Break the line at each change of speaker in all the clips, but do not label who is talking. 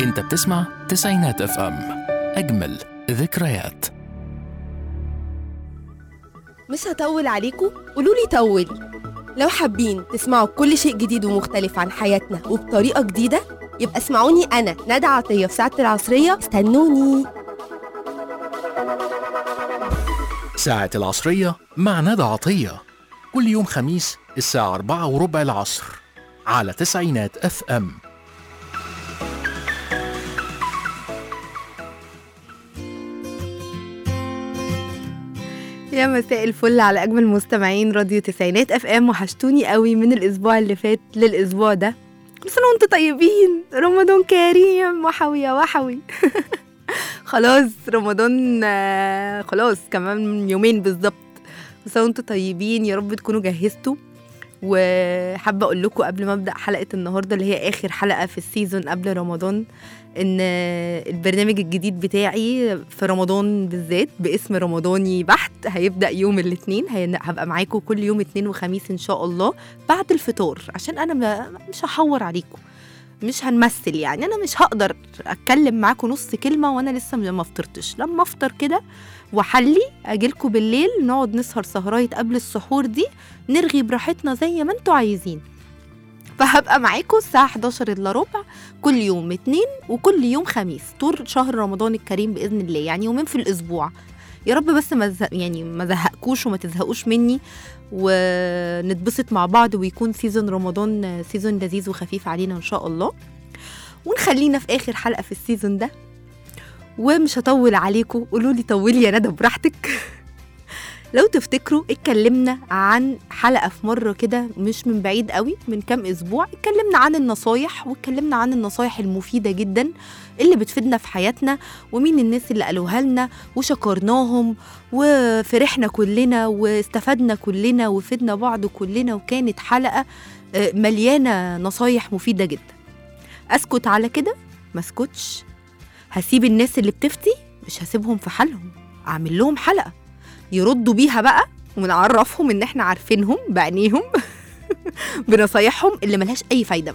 انت بتسمع تسعينات اف ام اجمل ذكريات
مش هطول عليكم قولوا لي طولي لو حابين تسمعوا كل شيء جديد ومختلف عن حياتنا وبطريقة جديدة يبقى اسمعوني أنا ندى عطية في ساعة العصرية استنوني
ساعة العصرية مع ندى عطية كل يوم خميس الساعة أربعة وربع العصر على تسعينات اف ام
يا مساء الفل على أجمل مستمعين راديو تسعينات اف ام وحشتوني قوي من الأسبوع اللي فات للأسبوع ده كل سنة وانتم طيبين رمضان كريم وحوي وحوي خلاص رمضان آه، خلاص كمان يومين بالظبط كل سنة وانتم طيبين يا رب تكونوا جهزتوا وحابة أقول لكم قبل ما أبدأ حلقة النهاردة اللي هي آخر حلقة في السيزون قبل رمضان إن البرنامج الجديد بتاعي في رمضان بالذات باسم رمضاني بحت هيبدأ يوم الاثنين هبقى معاكم كل يوم اثنين وخميس إن شاء الله بعد الفطار عشان أنا ما مش هحور عليكم مش هنمثل يعني أنا مش هقدر أتكلم معاكم نص كلمة وأنا لسه ما فطرتش لما أفطر كده وحلي أجيلكوا بالليل نقعد نسهر سهراية قبل السحور دي نرغي براحتنا زي ما انتوا عايزين فهبقى معاكم الساعة 11 إلا ربع كل يوم اتنين وكل يوم خميس طول شهر رمضان الكريم بإذن الله يعني يومين في الأسبوع يا رب بس ما زه... يعني ما زهقكوش وما تزهقوش مني ونتبسط مع بعض ويكون سيزون رمضان سيزون لذيذ وخفيف علينا إن شاء الله ونخلينا في آخر حلقة في السيزون ده ومش هطول عليكم قولوا لي طولي يا ندى براحتك لو تفتكروا اتكلمنا عن حلقة في مرة كده مش من بعيد قوي من كام أسبوع اتكلمنا عن النصايح واتكلمنا عن النصايح المفيدة جدا اللي بتفيدنا في حياتنا ومين الناس اللي قالوها لنا وشكرناهم وفرحنا كلنا واستفدنا كلنا وفدنا بعض كلنا وكانت حلقة آه، مليانة نصايح مفيدة جدا أسكت على كده ما اسكتش هسيب الناس اللي بتفتي مش هسيبهم في حالهم أعمل لهم حلقة يردوا بيها بقى ونعرفهم ان احنا عارفينهم بعينيهم بنصايحهم اللي ملهاش اي فايده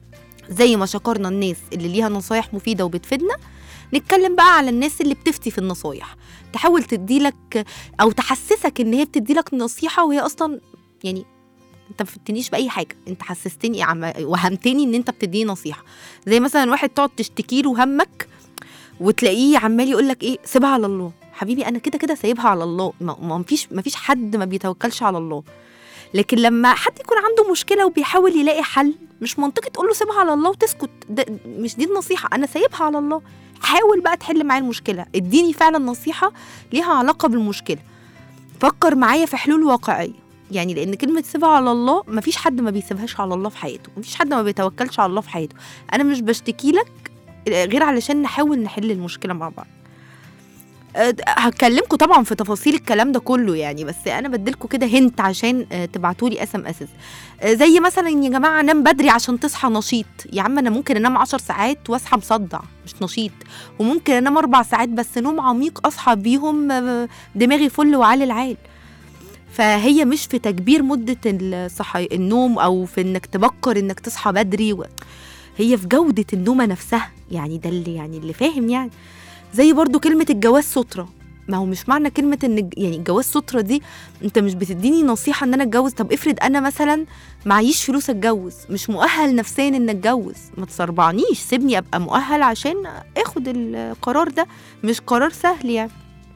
زي ما شكرنا الناس اللي ليها نصايح مفيده وبتفيدنا نتكلم بقى على الناس اللي بتفتي في النصايح تحاول تديلك او تحسسك ان هي بتديلك نصيحه وهي اصلا يعني انت ما فتنيش باي حاجه انت حسستني عم... وهمتني ان انت بتديني نصيحه زي مثلا واحد تقعد تشتكي له همك وتلاقيه عمال يقول لك ايه سيبها على الله حبيبي انا كده كده سايبها على الله ما ما فيش ما فيش حد ما بيتوكلش على الله لكن لما حد يكون عنده مشكله وبيحاول يلاقي حل مش منطقي تقول له سيبها على الله وتسكت ده مش دي النصيحه انا سايبها على الله حاول بقى تحل معايا المشكله اديني فعلا نصيحه ليها علاقه بالمشكله فكر معايا في حلول واقعيه يعني لان كلمه سيبها على الله مفيش حد ما بيسيبهاش على الله في حياته مفيش حد ما بيتوكلش على الله في حياته انا مش بشتكي لك غير علشان نحاول نحل المشكله مع بعض أه، هكلمكم طبعا في تفاصيل الكلام ده كله يعني بس انا بديلكم كده هنت عشان تبعتوا لي اس ام اس زي مثلا يا جماعه نام بدري عشان تصحى نشيط يا عم انا ممكن انام 10 ساعات واصحى مصدع مش نشيط وممكن انام اربع ساعات بس نوم عميق اصحى بيهم أه، دماغي فل وعال العال فهي مش في تكبير مده الصحي النوم او في انك تبكر انك تصحى بدري و... هي في جوده النومه نفسها يعني ده اللي يعني اللي فاهم يعني زي برضو كلمة الجواز سترة ما هو مش معنى كلمة ان الج- يعني الجواز سترة دي انت مش بتديني نصيحة ان انا اتجوز طب افرض انا مثلا معيش فلوس اتجوز مش مؤهل نفسيا ان اتجوز ما تصربعنيش سيبني ابقى مؤهل عشان اخد القرار ده مش قرار سهل يعني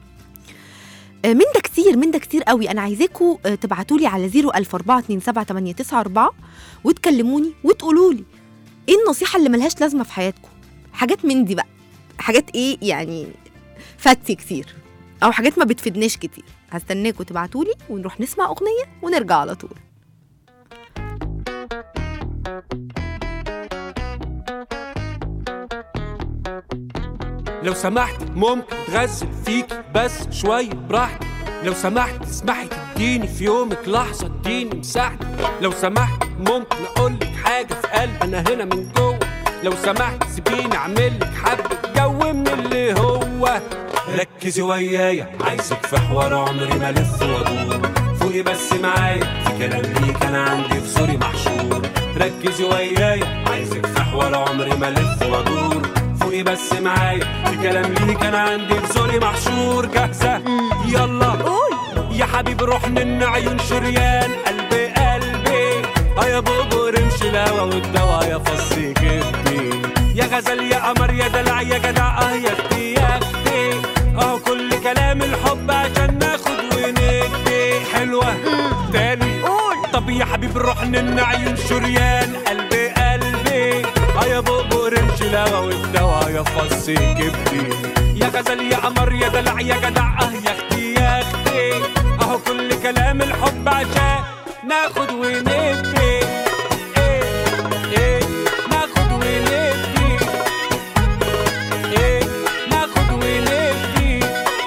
آه، من ده كتير من ده كتير قوي انا عايزاكم تبعتوا لي على 004278994 وتكلموني وتقولوا لي ايه النصيحة اللي ملهاش لازمة في حياتكم حاجات من دي بقى حاجات ايه يعني فاتي كتير او حاجات ما بتفيدناش كتير هستناكم تبعتولي ونروح نسمع اغنيه ونرجع على طول
لو سمحت ممكن تغزل فيك بس شوية براحتك لو سمحت تسمحي تديني في يومك لحظة اديني مساحتك لو سمحت ممكن اقولك حاجة في قلبي انا هنا من جوه لو سمحت سيبيني اعملك حبة جو من اللي هو ركزي ويايا عايزك في حوار عمري ما الف وادور فوقي بس معايا في كلام ليك انا عندي في زوري محشور ركزي ويايا عايزك في حوار عمري ما الف وادور فوقي بس معايا في كلام ليك انا عندي بزوري محشور جاهزه يلا
قول
يا حبيبي روح من عيون شريان قلبي قلبي اه يا بوبو رمش الهوا والدوا يا فصي كبدي يا غزل يا قمر يا دلع يا جدع اه يا اختي يا اختي اه كل كلام الحب عشان ناخد وندي حلوه تاني
قول
طب يا حبيبي روح من عيون شريان قلبي قلبي اه يا بوبو رمش الهوا والدوا يا فصي كبدي يا غزل يا قمر يا دلع يا جدع اه يا اختي يا اختي اهو كل كلام الحب عشان ناخد وندي إيه إيه ناخد وندي إيه ناخد وندي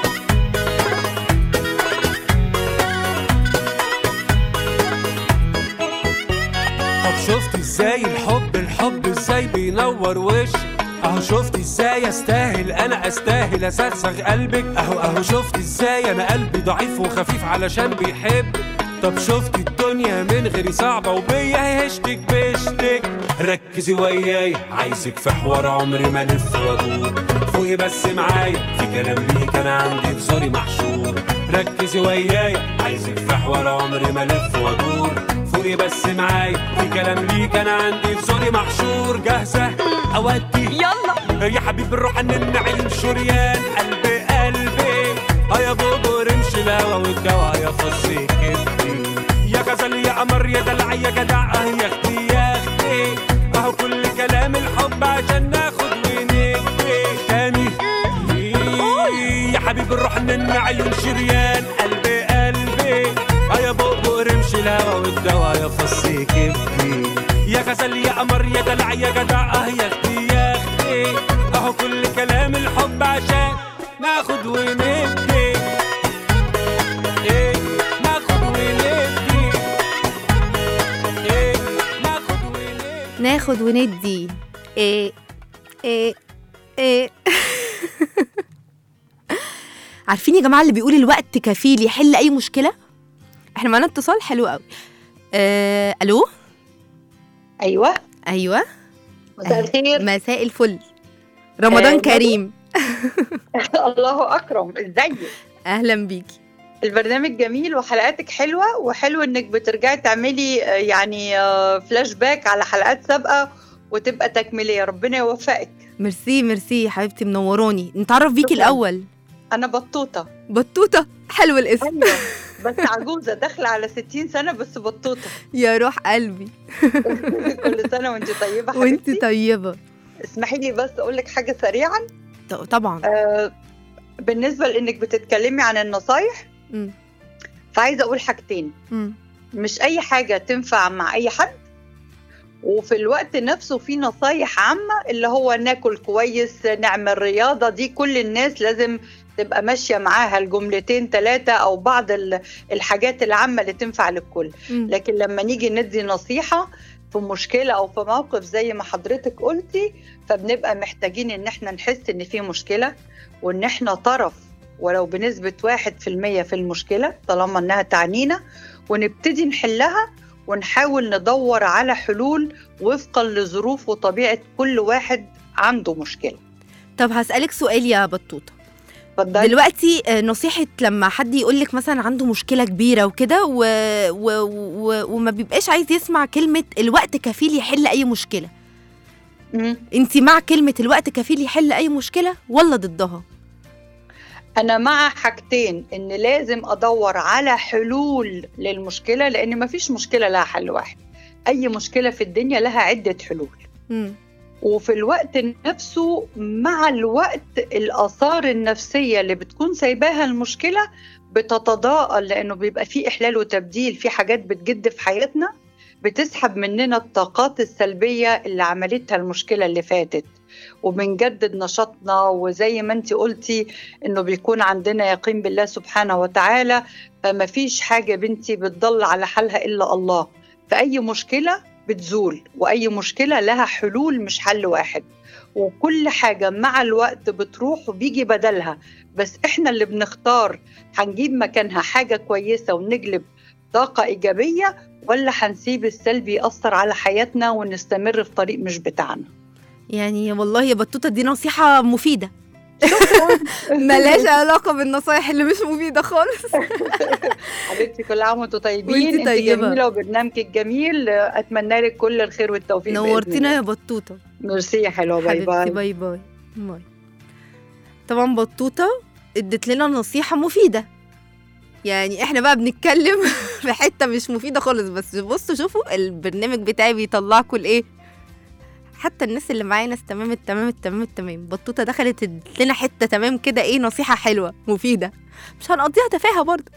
طب شفت ازاي الحب الحب ازاي بينور وشي اهو شفت ازاي استاهل انا استاهل اسغسغ قلبك اهو اهو شفت ازاي انا قلبي ضعيف وخفيف علشان بيحب طب شفت الدنيا من غيري صعبة وبيا هشتك بشتك ركزي وياي عايزك في حوار عمري ما الف وادور فوقي بس معايا في كلام ليك انا عندي بزوري محشور ركزي وياي عايزك في حوار عمري ما الف وادور فوقي بس معايا في كلام ليك انا عندي بزوري محشور جاهزة اودي
يلا
يا حبيبي الروح ان عين شريان قلبي قلبي اه يا بوبو رمش الهوا والدوا يا فصي كبدي يا غزل يا قمر يا دلع يا جدع اه يا اختي يا اختي اهو كل كلام الحب عشان ناخد وندي تاني يا حبيبي الروح ان عيون شريان قلبي قلبي اه يا بوبو رمش الهوا والدوا يا فصي كبدي يا غزل يا قمر يا دلع يا جدع اه يا اختي يا اختي اهو كل كلام الحب عشان ناخد وندي إيه ناخد وندي إيه ناخد وندي
ناخد وندي ايه ايه ايه عارفين يا جماعه اللي بيقول الوقت كفيل يحل اي مشكله احنا معانا اتصال حلو قوي آه، الو
ايوه
ايوه
مساء الخير
مساء الفل رمضان
آه،
كريم
الله اكرم ازيك
اهلا بيكي
البرنامج جميل وحلقاتك حلوه وحلو انك بترجعي تعملي آه، يعني آه، فلاش باك على حلقات سابقه وتبقى تكميليه ربنا يوفقك
ميرسي ميرسي يا حبيبتي منوراني نتعرف بيكي
شكراً.
الاول
انا بطوطه
بطوطه حلو الاسم
ايوه بس عجوزه داخله على 60 سنه بس بطوطه
يا روح قلبي
كل سنه وانت طيبه
وانت
حبيبتي
طيبه
اسمحي لي بس اقول لك حاجه سريعا
ط- طبعا
آه، بالنسبه لانك بتتكلمي عن النصايح
مم.
فعايزه اقول حاجتين
مم.
مش اي حاجه تنفع مع اي حد وفي الوقت نفسه في نصايح عامه اللي هو ناكل كويس نعمل رياضه دي كل الناس لازم تبقى ماشيه معاها الجملتين ثلاثه او بعض ال- الحاجات العامه اللي تنفع للكل
مم.
لكن لما نيجي ندي نصيحه في مشكله او في موقف زي ما حضرتك قلتي فبنبقى محتاجين ان احنا نحس ان في مشكله وان احنا طرف ولو بنسبه واحد في المية في المشكله طالما انها تعنينا ونبتدي نحلها ونحاول ندور على حلول وفقا لظروف وطبيعه كل واحد عنده مشكله
طب هسألك سؤال يا بطوطة
اتفضلي
دلوقتي آه، نصيحة لما حد يقول لك مثلا عنده مشكلة كبيرة وكده و... و... و... وما بيبقاش عايز يسمع كلمة الوقت كفيل يحل أي مشكلة
مم.
انت مع كلمة الوقت كفيل يحل أي مشكلة ولا ضدها؟
أنا مع حاجتين إن لازم أدور على حلول للمشكلة لأن مفيش مشكلة لها حل واحد أي مشكلة في الدنيا لها عدة حلول
مم.
وفي الوقت نفسه مع الوقت الآثار النفسية اللي بتكون سايباها المشكلة بتتضاءل لأنه بيبقى في إحلال وتبديل في حاجات بتجد في حياتنا بتسحب مننا الطاقات السلبية اللي عملتها المشكلة اللي فاتت وبنجدد نشاطنا وزي ما انت قلتي انه بيكون عندنا يقين بالله سبحانه وتعالى فما فيش حاجة بنتي بتضل على حالها إلا الله فأي مشكلة بتزول وأي مشكلة لها حلول مش حل واحد وكل حاجة مع الوقت بتروح وبيجي بدلها بس احنا اللي بنختار هنجيب مكانها حاجة كويسة ونجلب طاقة إيجابية ولا هنسيب السلبي يأثر على حياتنا ونستمر في طريق مش بتاعنا
يعني والله يا بطوطه دي نصيحه مفيده ملهاش علاقه بالنصايح اللي مش مفيده خالص
حبيبتي كل عام وانتم طيبين
وانتي
انت
طيبة.
جميله وبرنامجك جميل اتمنى لك كل الخير والتوفيق بإذن
نورتينا
الله.
يا بطوطه
ميرسي يا حلوه باي
حبيبتي
باي
باي باي باي طبعا بطوطه ادت لنا نصيحه مفيده يعني احنا بقى بنتكلم في حته مش مفيده خالص بس بصوا شوفوا البرنامج بتاعي بيطلعكم الايه حتى الناس اللي معايا ناس تمام التمام التمام التمام بطوطه دخلت ادت لنا حته تمام كده ايه نصيحه حلوه مفيده مش هنقضيها تفاهه برضه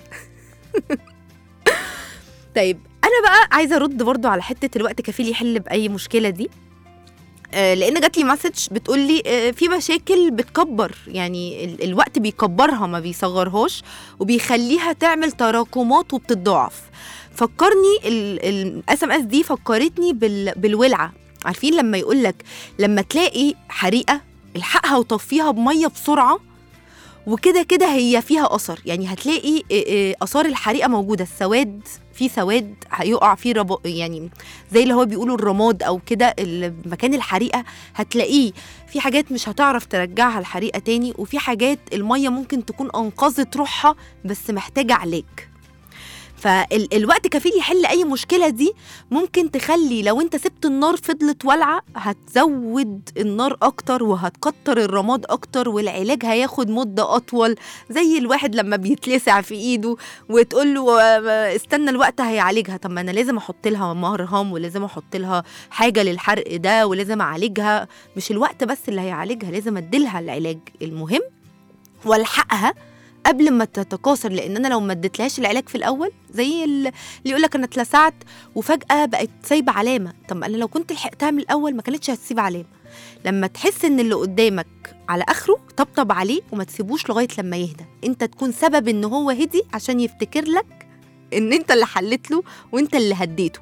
طيب انا بقى عايزه ارد برضو على حته الوقت كفيل يحل باي مشكله دي آه، لان جات لي مسج بتقول لي آه، في مشاكل بتكبر يعني ال- الوقت بيكبرها ما بيصغرهاش وبيخليها تعمل تراكمات وبتتضاعف فكرني الاس ام اس دي فكرتني بال بالولعه عارفين لما يقول لك لما تلاقي حريقه الحقها وطفيها بميه بسرعه وكده كده هي فيها اثر يعني هتلاقي آه، آه، اثار الحريقه موجوده السواد في سواد هيقع فيه رب... يعني زي اللي هو بيقولوا الرماد او كده ال- مكان الحريقه هتلاقيه في حاجات مش هتعرف ترجعها الحريقه تاني وفي حاجات الميه ممكن تكون انقذت روحها بس محتاجه علاج فالوقت كفيل يحل اي مشكله دي ممكن تخلي لو انت سبت النار فضلت والعه هتزود النار اكتر وهتكتر الرماد اكتر والعلاج هياخد مده اطول زي الواحد لما بيتلسع في ايده وتقول له آه، استنى الوقت هيعالجها طب ما انا لازم احط لها مرهم ولازم احط لها حاجه للحرق ده ولازم اعالجها مش الوقت بس اللي هيعالجها لازم اديلها العلاج المهم والحقها قبل ما تتكاثر لان انا لو ما اديتلهاش العلاج في الاول زي ال- اللي يقول لك انا اتلسعت وفجاه بقت سايبه علامه طب ما انا لو كنت لحقتها من الاول ما كانتش هتسيب علامه لما تحس ان اللي قدامك على اخره طبطب عليه وما تسيبوش لغايه لما يهدى انت تكون سبب ان هو هدي عشان يفتكر لك ان انت اللي حلت له وانت اللي هديته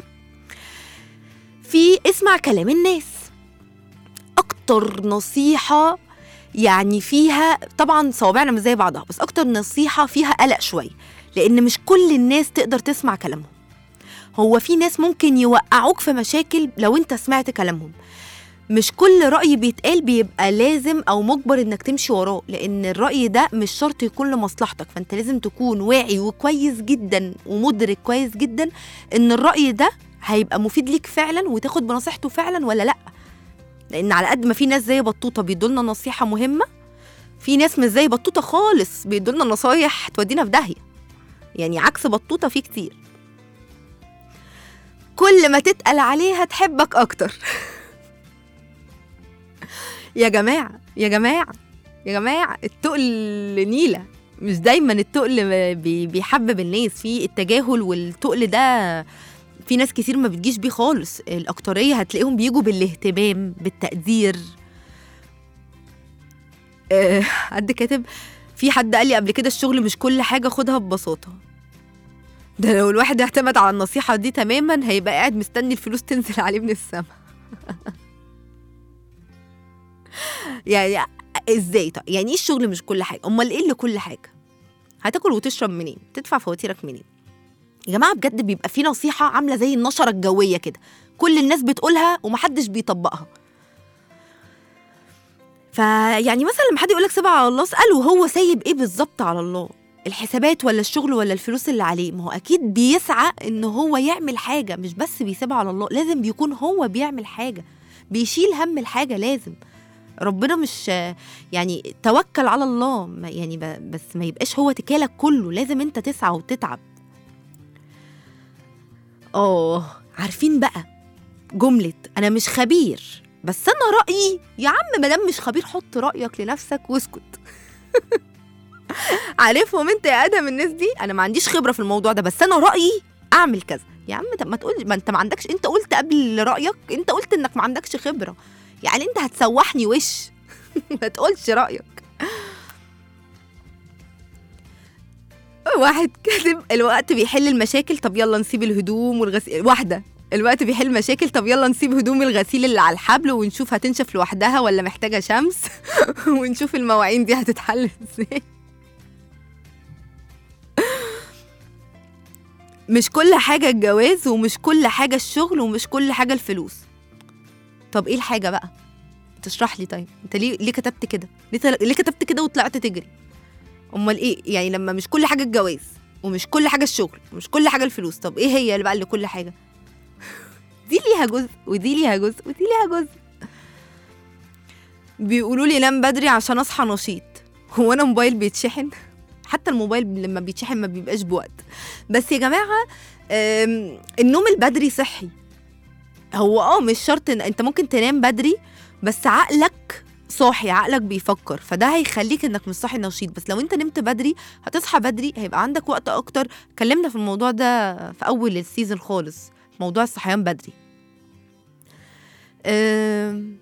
في اسمع كلام الناس اكتر نصيحه يعني فيها طبعا صوابعنا مش زي بعضها بس اكتر نصيحه فيها قلق شويه لان مش كل الناس تقدر تسمع كلامهم هو في ناس ممكن يوقعوك في مشاكل لو انت سمعت كلامهم مش كل رأي بيتقال بيبقى لازم أو مجبر إنك تمشي وراه لأن الرأي ده مش شرط يكون لمصلحتك فأنت لازم تكون واعي وكويس جدا ومدرك كويس جدا إن الرأي ده هيبقى مفيد ليك فعلا وتاخد بنصيحته فعلا ولا لأ لأن على قد ما في ناس زي بطوطة بيدولنا نصيحة مهمة في ناس مش زي بطوطة خالص بيدولنا نصايح تودينا في داهية يعني عكس بطوطة في كتير كل ما تتقل عليها تحبك أكتر يا جماعة يا جماعة يا جماعة التقل نيلة مش دايما التقل بي- بيحبب الناس في التجاهل والتقل ده في ناس كتير ما بتجيش بيه خالص الأكترية هتلاقيهم بيجوا بالاهتمام بالتقدير آه، حد كاتب في حد قال لي قبل كده الشغل مش كل حاجة خدها ببساطة ده لو الواحد اعتمد على النصيحة دي تماما هيبقى قاعد مستني الفلوس تنزل عليه من السما يعني ازاي طيب يعني ايه الشغل مش كل حاجه امال ايه اللي كل حاجه هتاكل وتشرب منين تدفع فواتيرك منين يا جماعه بجد بيبقى في نصيحه عامله زي النشره الجويه كده كل الناس بتقولها ومحدش بيطبقها فيعني مثلا لما حد يقول لك سيبها على الله اساله هو سايب ايه بالظبط على الله الحسابات ولا الشغل ولا الفلوس اللي عليه ما هو اكيد بيسعى ان هو يعمل حاجه مش بس بيسيبها على الله لازم بيكون هو بيعمل حاجه بيشيل هم الحاجه لازم ربنا مش يعني توكل على الله ما- يعني ب- بس ما يبقاش هو تكالك كله لازم انت تسعى وتتعب اه عارفين بقى جملة أنا مش خبير بس أنا رأيي يا عم مادام مش خبير حط رأيك لنفسك واسكت عارفهم انت يا ادم الناس دي انا ما عنديش خبره في الموضوع ده بس انا رايي اعمل كذا يا عم طب ما تقول ما انت ما عندكش انت قلت قبل رايك انت قلت انك ما عندكش خبره يعني انت هتسوحني وش ما تقولش رايك واحد كاتب الوقت بيحل المشاكل طب يلا نسيب الهدوم والغسيل واحده الوقت بيحل مشاكل طب يلا نسيب هدوم الغسيل اللي على الحبل ونشوف هتنشف لوحدها ولا محتاجه شمس ونشوف المواعين دي هتتحل ازاي مش كل حاجة الجواز ومش كل حاجة الشغل ومش كل حاجة الفلوس طب ايه الحاجة بقى؟ تشرح لي طيب انت ليه ليه كتبت كده ليه تل... ليه كتبت كده وطلعت تجري امال ايه يعني لما مش كل حاجه الجواز ومش كل حاجه الشغل ومش كل حاجه الفلوس طب ايه هي اللي بقى اللي كل حاجه دي ليها جزء ودي ليها جزء ودي ليها جزء بيقولوا لي نام بدري عشان اصحى نشيط هو انا موبايل بيتشحن حتى الموبايل لما بيتشحن ما بيبقاش بوقت بس يا جماعه أم، النوم البدري صحي هو اه مش شرط ان انت ممكن تنام بدري بس عقلك صاحي عقلك بيفكر فده هيخليك انك مش صاحي نشيط بس لو انت نمت بدري هتصحى بدري هيبقى عندك وقت اكتر اتكلمنا في الموضوع ده في اول السيزون خالص موضوع الصحيان بدري أم،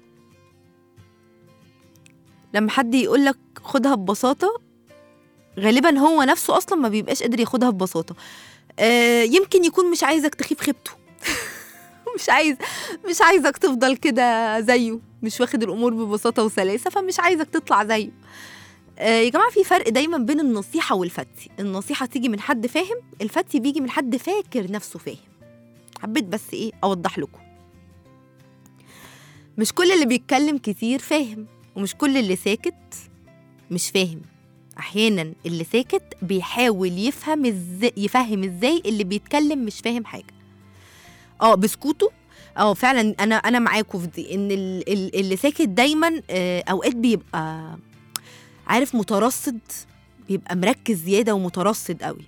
لما حد يقولك خدها ببساطة غالبا هو نفسه اصلا ما بيبقاش قادر ياخدها ببساطة أه، يمكن يكون مش عايزك تخيب خيبته مش عايز مش عايزك تفضل كده زيه مش واخد الامور ببساطه وسلاسه فمش عايزك تطلع زيه آه يا جماعه في فرق دايما بين النصيحه والفتي النصيحه تيجي من حد فاهم الفتي بيجي من حد فاكر نفسه فاهم حبيت بس ايه اوضح لكم مش كل اللي بيتكلم كتير فاهم ومش كل اللي ساكت مش فاهم احيانا اللي ساكت بيحاول يفهم ازاي يفهم ازاي اللي بيتكلم مش فاهم حاجه اه بسكوته اه فعلا انا انا معاكم في دي ان ال- ال- اللي ساكت دايما آه، اوقات بيبقى عارف مترصد بيبقى مركز زياده ومترصد قوي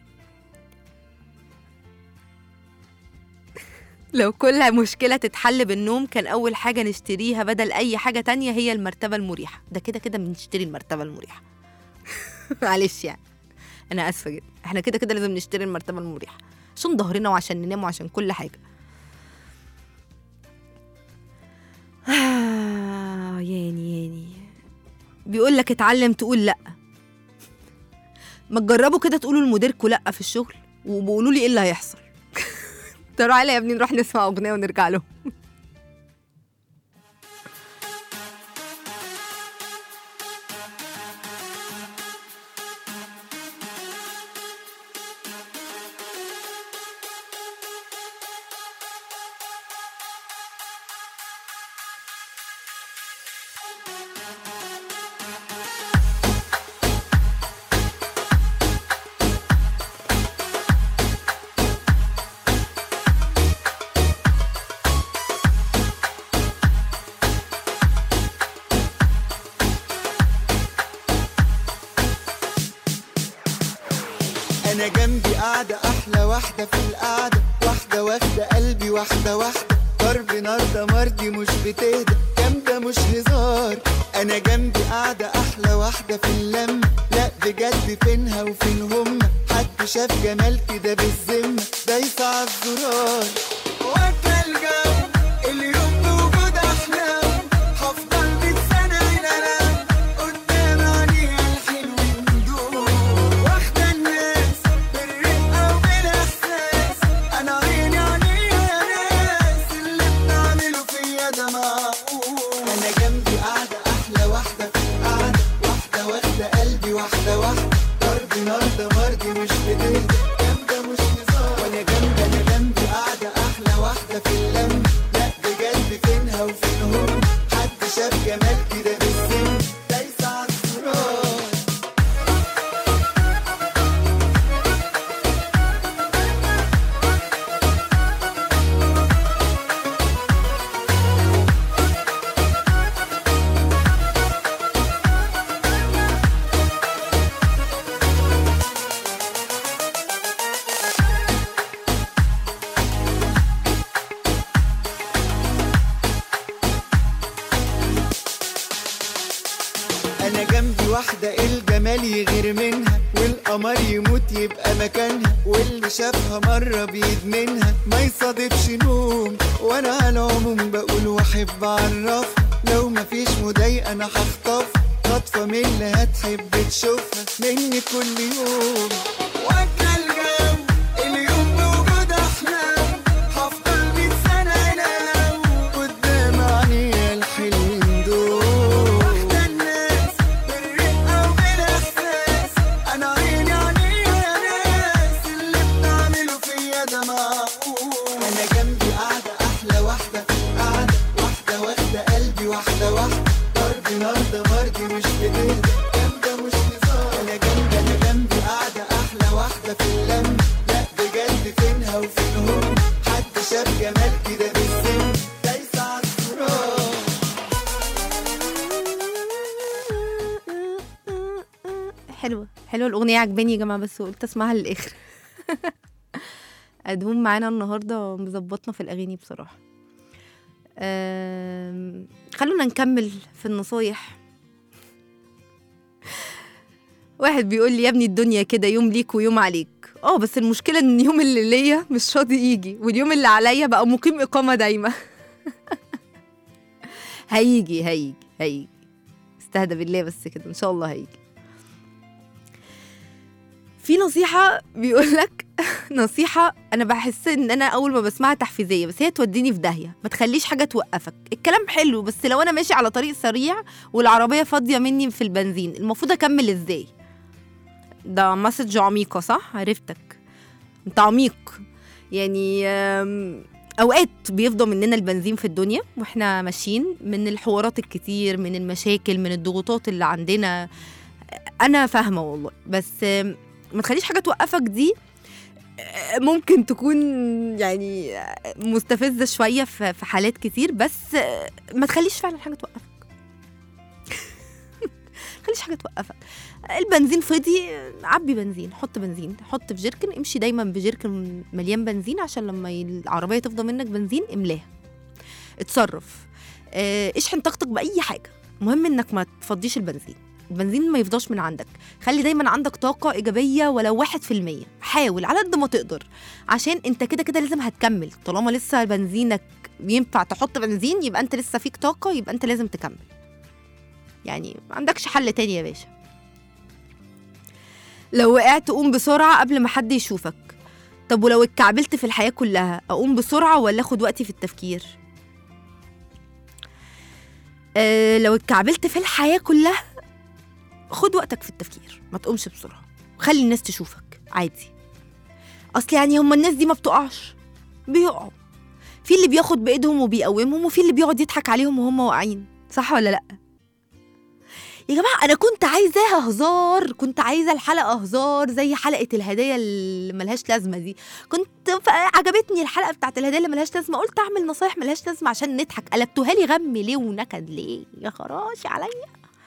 لو كل مشكلة تتحل بالنوم كان أول حاجة نشتريها بدل أي حاجة تانية هي المرتبة المريحة ده كده كده بنشتري المرتبة المريحة معلش يعني أنا آسفة جدا احنا كده كده لازم نشتري المرتبة المريحة عشان ظهرنا وعشان ننام وعشان كل حاجة آه يعني يعني بيقول لك اتعلم تقول لا ما تجربوا كده تقولوا لمديركوا لا في الشغل وبقولوا لي ايه اللي هيحصل تعالى يا ابني نروح نسمع اغنيه ونرجع له
انا جنبي قاعدة احلى واحدة في القعدة واحدة واخدة قلبي واحدة واحدة ضرب نار ده مرضي مش بتهدى جامدة مش هزار انا جنبي قاعدة احلى واحدة في اللمة لا بجد فينها وفين هما حد شاف جمال كده بالذمة دايسة عالزرار واكلة الجو اليوم بوجود احلام هفضل مية سنة هنا انام قدام عينيها الحلوين دول واخدة الناس بالرقة وبالاحساس انا عيني عليها يا ناس اللي بتعمله فيا ده معقول انا جنبي قاعدة احلى واحدة في القعدة واحدة واخدة قلبي واحدة واحدة ضرب نار ده مرضي مش بتهدى جامدة مش هزار وانا جنبي انا جنبي قاعدة احلى واحدة في اللم لا بجد فينها وفين هم حد شاف جمال كده بالسن دايسة عالزرار انا جنبي واحدة الجمال يغير منها والقمر يموت يبقى مكانها واللي شافها مرة بيدمنها ما يصادفش نوم وانا على العموم بقول واحب اعرفها لو مفيش مضايقة انا هخطفها خطفة من اللي هتحب تشوفها مني كل يوم واكلة الجو اليوم بوجود احلام هفضل مية سنة انام قدام عينيا الحلوين دول واخدة الناس بالرقة وبالاحساس انا عيني عليها يا ناس اللي بتعمله فيا ده معقول انا جنبي قاعدة احلى واحدة في القعدة واحدة واخدة قلبي واحدة واحدة
حلوه حلوه الاغنيه عجباني يا جماعه بس قلت اسمعها للاخر ادهم معانا النهارده مظبطنا في الاغاني بصراحه أم، خلونا نكمل في النصايح واحد بيقول لي يا ابني الدنيا كده يوم ليك ويوم عليك اه بس المشكله ان اليوم اللي ليا مش راضي يجي واليوم اللي عليا بقى مقيم اقامه دايمه هيجي هيجي هيجي استهدى بالله بس كده ان شاء الله هيجي في نصيحة بيقول لك نصيحة أنا بحس إن أنا أول ما بسمعها تحفيزية بس هي توديني في داهية ما تخليش حاجة توقفك الكلام حلو بس لو أنا ماشي على طريق سريع والعربية فاضية مني في البنزين المفروض أكمل إزاي ده مسج عميقة صح عرفتك أنت عميق يعني آم، أوقات بيفضى مننا البنزين في الدنيا وإحنا ماشيين من الحوارات الكتير من المشاكل من الضغوطات اللي عندنا أنا فاهمة والله بس آم، ما تخليش حاجة توقفك دي آه، ممكن تكون يعني آه، مستفزة شوية في في حالات كتير بس آه، ما تخليش فعلا حاجة توقفك ما تخليش حاجة توقفك البنزين فضي آه، عبي بنزين حط بنزين حط في جيركن امشي دايما بجيركن مليان بنزين عشان لما ي- العربية تفضى منك بنزين املاها اتصرف آه، اشحن طاقتك بأي حاجة المهم انك ما تفضيش البنزين البنزين ما يفضاش من عندك خلي دايما عندك طاقة إيجابية ولو واحد في المية حاول على قد ما تقدر عشان انت كده كده لازم هتكمل طالما لسه بنزينك ينفع تحط بنزين يبقى انت لسه فيك طاقة يبقى انت لازم تكمل يعني ما عندكش حل تاني يا باشا لو وقعت قوم بسرعة قبل ما حد يشوفك طب ولو اتكعبلت في الحياة كلها أقوم بسرعة ولا أخد وقتي في التفكير أه لو اتكعبلت في الحياة كلها خد وقتك في التفكير ما تقومش بسرعة خلي الناس تشوفك عادي اصل يعني هما الناس دي ما بتقعش بيقعوا في اللي بياخد بايدهم وبيقومهم وفي اللي بيقعد يضحك عليهم وهم واقعين صح ولا لا يا جماعه انا كنت عايزاها هزار كنت عايزه الحلقه هزار زي حلقه الهدايا اللي ملهاش لازمه دي كنت ف- عجبتني الحلقه بتاعت الهدايا اللي ملهاش لازمه قلت اعمل نصايح ملهاش لازمه عشان نضحك قلبتوها لي غم ليه ونكد ليه يا خراشي عليا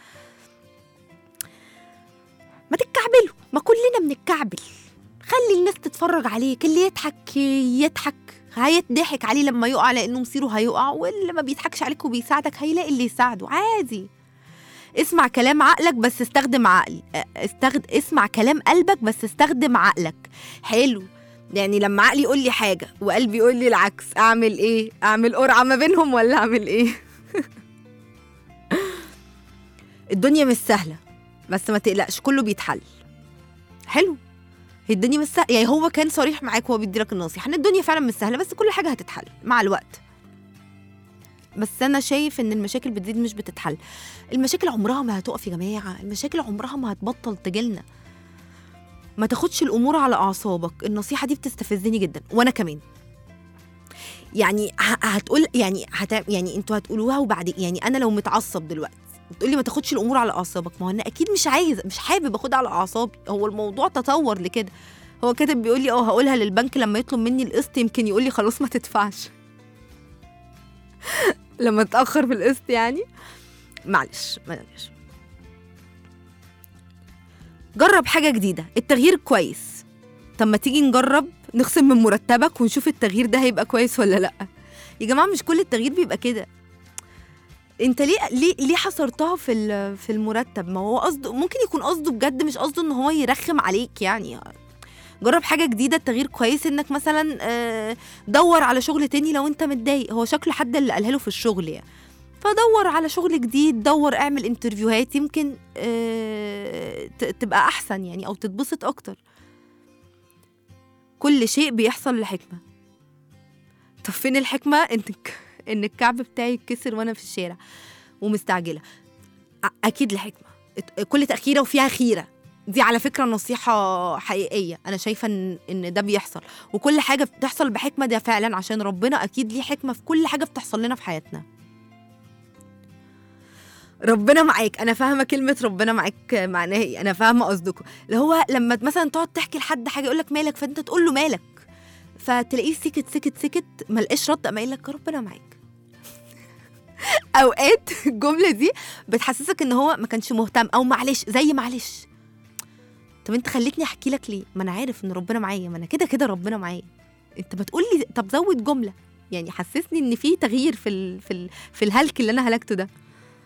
ما تتكعبلوا ما كلنا بنتكعبل خلي الناس تتفرج عليك اللي يضحك يضحك هيتضحك عليه لما يقع لانه مصيره هيقع واللي ما بيضحكش عليك وبيساعدك هيلاقي اللي يساعده عادي اسمع كلام عقلك بس استخدم عقل استخد... اسمع كلام قلبك بس استخدم عقلك حلو يعني لما عقلي يقول لي حاجة وقلبي يقول لي العكس أعمل إيه؟ أعمل قرعة ما بينهم ولا أعمل إيه؟ الدنيا مش سهلة بس ما تقلقش كله بيتحل حلو هي الدنيا مش سهله يعني هو كان صريح معاك وهو بيديلك النصيحه ان الدنيا فعلا مش سهله بس كل حاجه هتتحل مع الوقت بس انا شايف ان المشاكل بتزيد مش بتتحل المشاكل عمرها ما هتقف يا جماعه المشاكل عمرها ما هتبطل تجيلنا ما تاخدش الامور على اعصابك النصيحه دي بتستفزني جدا وانا كمان يعني ه- هتقول يعني هت يعني انتوا هتقولوها وبعد يعني انا لو متعصب دلوقتي بتقولي ما تاخدش الامور على اعصابك ما هو انا اكيد مش عايز مش حابب اخدها على اعصابي هو الموضوع تطور لكده هو كاتب بيقول لي اه هقولها للبنك لما يطلب مني القسط يمكن يقول لي خلاص ما تدفعش لما اتاخر في القسط يعني معلش معلش جرب حاجه جديده التغيير كويس طب ما تيجي نجرب نخصم من مرتبك ونشوف التغيير ده هيبقى كويس ولا لا يا جماعه مش كل التغيير بيبقى كده انت ليه ليه ليه حصرتها في ال- في المرتب ما هو قصده ممكن يكون قصده بجد مش قصده ان هو يرخم عليك يعني جرب حاجه جديده التغيير كويس انك مثلا آه، دور على شغل تاني لو انت متضايق هو شكله حد اللي قالها له في الشغل يعني فدور على شغل جديد دور اعمل انترفيوهات يمكن آه، ت- تبقى احسن يعني او تتبسط اكتر كل شيء بيحصل لحكمه طب فين الحكمه انك ان الكعب بتاعي اتكسر وانا في الشارع ومستعجله أ- اكيد لحكمه ات- كل تاخيره وفيها خيره دي على فكره نصيحه حقيقيه انا شايفه ان ان ده بيحصل وكل حاجه بتحصل بحكمه ده فعلا عشان ربنا اكيد ليه حكمه في كل حاجه بتحصل لنا في حياتنا ربنا معاك انا فاهمه كلمه ربنا معاك معناها ايه انا فاهمه قصدكم اللي هو لما مثلا تقعد تحكي لحد حاجه يقول لك مالك فانت تقول له مالك فتلاقيه سكت سكت سكت ما لقاش رد قام قايل لك ربنا معاك اوقات الجمله دي بتحسسك ان هو ما كانش مهتم او معلش زي معلش طب انت خليتني احكي لك ليه ما انا عارف ان ربنا معايا ما انا كده كده ربنا معايا انت بتقول لي طب زود جمله يعني حسسني ان في تغيير في ال... في ال... في الهلك اللي انا هلكته ده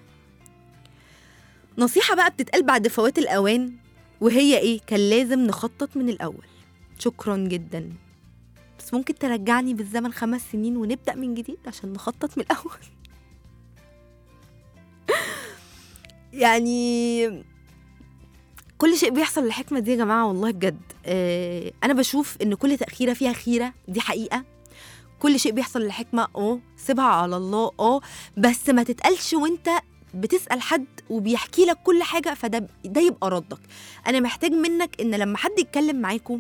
نصيحه بقى بتتقال بعد فوات الاوان وهي ايه كان لازم نخطط من الاول شكرا جدا بس ممكن ترجعني بالزمن خمس سنين ونبدا من جديد عشان نخطط من الاول يعني كل شيء بيحصل للحكمة دي يا جماعة والله بجد آه أنا بشوف إن كل تأخيرة فيها خيرة دي حقيقة كل شيء بيحصل للحكمة اه سيبها على الله اه بس ما تتقالش وانت بتسأل حد وبيحكي لك كل حاجة فده ده يبقى ردك أنا محتاج منك إن لما حد يتكلم معاكم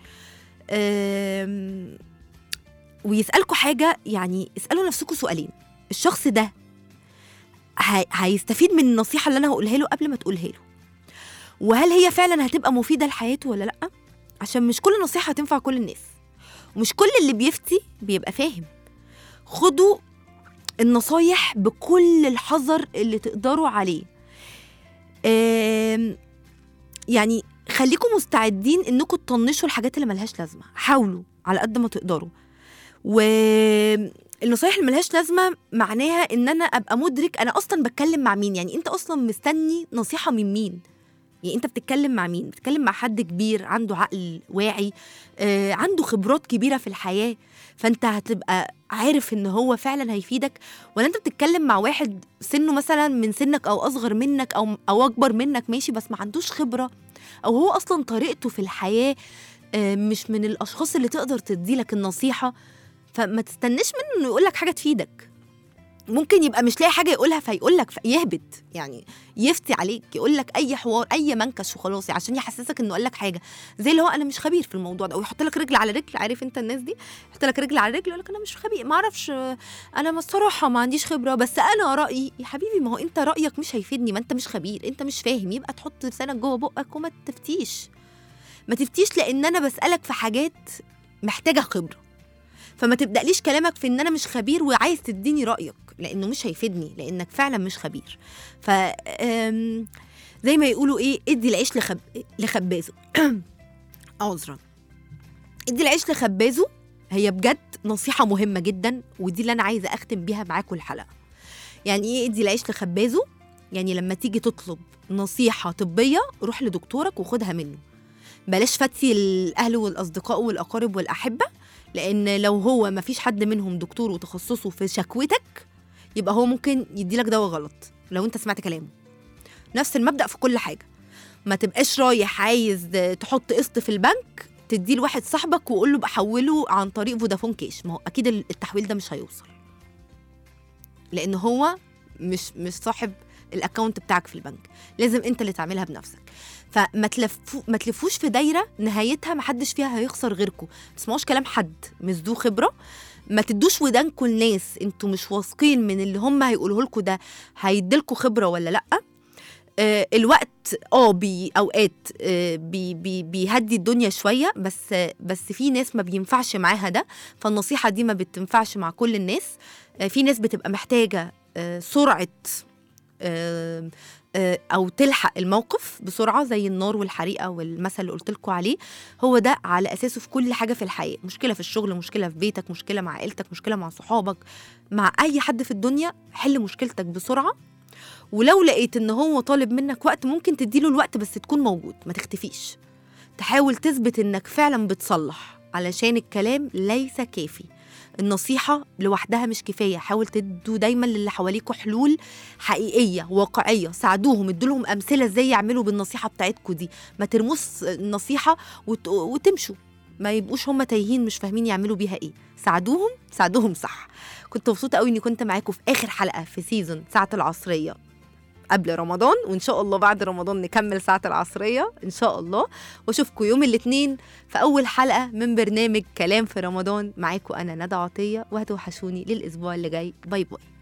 آم، ويسألكوا حاجة يعني اسألوا نفسكم سؤالين الشخص ده هي- هيستفيد من النصيحة اللي أنا هقولها له قبل ما تقولها له وهل هي فعلا هتبقى مفيدة لحياته ولا لأ عشان مش كل نصيحة هتنفع كل الناس ومش كل اللي بيفتي بيبقى فاهم خدوا النصايح بكل الحذر اللي تقدروا عليه آم، يعني خليكم مستعدين انكم تطنشوا الحاجات اللي ملهاش لازمه حاولوا على قد ما تقدروا والنصايح اللي ملهاش لازمه معناها ان انا ابقى مدرك انا اصلا بتكلم مع مين يعني انت اصلا مستني نصيحه من مين يعني انت بتتكلم مع مين بتتكلم مع حد كبير عنده عقل واعي آه، عنده خبرات كبيره في الحياه فانت هتبقى عارف ان هو فعلا هيفيدك ولا انت بتتكلم مع واحد سنه مثلا من سنك او اصغر منك او او اكبر منك ماشي بس ما عندوش خبره او هو اصلا طريقته في الحياه آه، مش من الاشخاص اللي تقدر تديلك النصيحه فما تستناش منه انه يقول لك حاجه تفيدك ممكن يبقى مش لاقي حاجه يقولها فيقول لك يهبط يعني يفتي عليك يقول لك اي حوار اي منكش وخلاص عشان يحسسك انه قال لك حاجه زي اللي هو انا مش خبير في الموضوع ده ويحط لك رجل على رجل عارف انت الناس دي يحط لك رجل على رجل يقول لك انا مش خبير ما اعرفش آه، انا الصراحه ما عنديش خبره بس انا رايي يا حبيبي ما هو انت رايك مش هيفيدني ما انت مش خبير انت مش فاهم يبقى تحط لسانك جوه بقك وما تفتيش ما تفتيش لان انا بسالك في حاجات محتاجه خبره فما تبدأليش كلامك في ان انا مش خبير وعايز تديني رايك لانه مش هيفيدني لانك فعلا مش خبير ف آم، زي ما يقولوا ايه ادي العيش لخب... لخبازه عذرا ادي العيش لخبازه هي بجد نصيحة مهمة جدا ودي اللي أنا عايزة أختم بيها معاكم الحلقة يعني إيه ادي العيش لخبازه؟ يعني لما تيجي تطلب نصيحة طبية روح لدكتورك وخدها منه بلاش فتي الأهل والأصدقاء والأقارب والأحبة لأن لو هو ما فيش حد منهم دكتور وتخصصه في شكوتك يبقى هو ممكن يديلك دواء غلط لو أنت سمعت كلامه نفس المبدأ في كل حاجة ما تبقاش رايح عايز تحط قسط في البنك تديه لواحد صاحبك وقول له بحوله عن طريق فودافون كاش ما هو اكيد التحويل ده مش هيوصل لان هو مش مش صاحب الاكونت بتاعك في البنك لازم انت اللي تعملها بنفسك فما تلفو ما تلفوش في دايره نهايتها ما حدش فيها هيخسر غيركم ما تسمعوش كلام حد مش ذو خبره ما تدوش ودانكم لناس انتوا مش واثقين من اللي هم هيقولوه لكم ده هيديلكوا خبره ولا لا آه الوقت اه بي اوقات آه بي بي بيهدي الدنيا شويه بس آه بس في ناس ما بينفعش معاها ده فالنصيحه دي ما بتنفعش مع كل الناس آه في ناس بتبقى محتاجه آه سرعه آه آه، او تلحق الموقف بسرعه زي النار والحريقه والمثل اللي قلت لكم عليه هو ده على اساسه في كل حاجه في الحياه مشكله في الشغل مشكله في بيتك مشكله مع عيلتك مشكله مع صحابك مع اي حد في الدنيا حل مشكلتك بسرعه ولو لقيت ان هو طالب منك وقت ممكن تديله الوقت بس تكون موجود ما تختفيش تحاول تثبت انك فعلا بتصلح علشان الكلام ليس كافي النصيحة لوحدها مش كفاية حاول تدوا دايما للي حواليكوا حلول حقيقية واقعية ساعدوهم ادوا لهم أمثلة ازاي يعملوا بالنصيحة بتاعتكم دي ما ترموش النصيحة وت... وتمشوا ما يبقوش هم تايهين مش فاهمين يعملوا بيها ايه ساعدوهم ساعدوهم صح كنت مبسوطة قوي اني كنت معاكم في آخر حلقة في سيزون ساعة العصرية قبل رمضان وان شاء الله بعد رمضان نكمل ساعة العصرية ان شاء الله واشوفكم يوم الاثنين في اول حلقة من برنامج كلام في رمضان معاكم انا ندى عطية وهتوحشوني للاسبوع اللي جاي باي باي